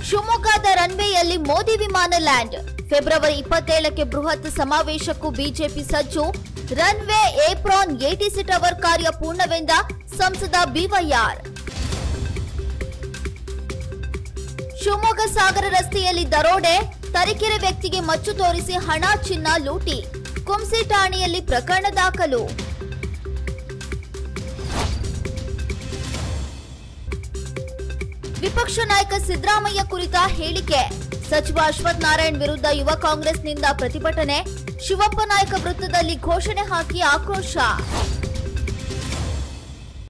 ಶಿವಮೊಗ್ಗದ ರನ್ವೇಯಲ್ಲಿ ಮೋದಿ ವಿಮಾನ land February ಇಪ್ಪತ್ತೇಳಕ್ಕೆ ಬೃಹತ್ ಸಮಾವೇಶಕ್ಕೂ ಬಿಜೆಪಿ ಸಜ್ಜು ರನ್ವೇ ಏಪ್ರಾನ್ ಎಟಿಸಿ ಟವರ್ ಕಾರ್ಯ ಪೂರ್ಣವೆಂದ ಸಂಸದ ಬಿವೈಆರ್ ಶಿವಮೊಗ್ಗ ಸಾಗರ ರಸ್ತೆಯಲ್ಲಿ ದರೋಡೆ ತರೀಕೆರೆ ವ್ಯಕ್ತಿಗೆ ಮಚ್ಚು ತೋರಿಸಿ ಹಣ ಚಿನ್ನ ಲೂಟಿ ಕುಂಸಿ ಠಾಣೆಯಲ್ಲಿ ಪ್ರಕರಣ ದಾಖಲು ವಿಪಕ್ಷ ನಾಯಕ ಸಿದ್ದರಾಮಯ್ಯ ಕುರಿತ ಹೇಳಿಕೆ ಸಚಿವ ಅಶ್ವಥ್ ನಾರಾಯಣ್ ವಿರುದ್ಧ ಯುವ ಕಾಂಗ್ರೆಸ್ನಿಂದ ಪ್ರತಿಭಟನೆ ಶಿವಪ್ಪ ನಾಯಕ ವೃತ್ತದಲ್ಲಿ ಘೋಷಣೆ ಹಾಕಿ ಆಕ್ರೋಶ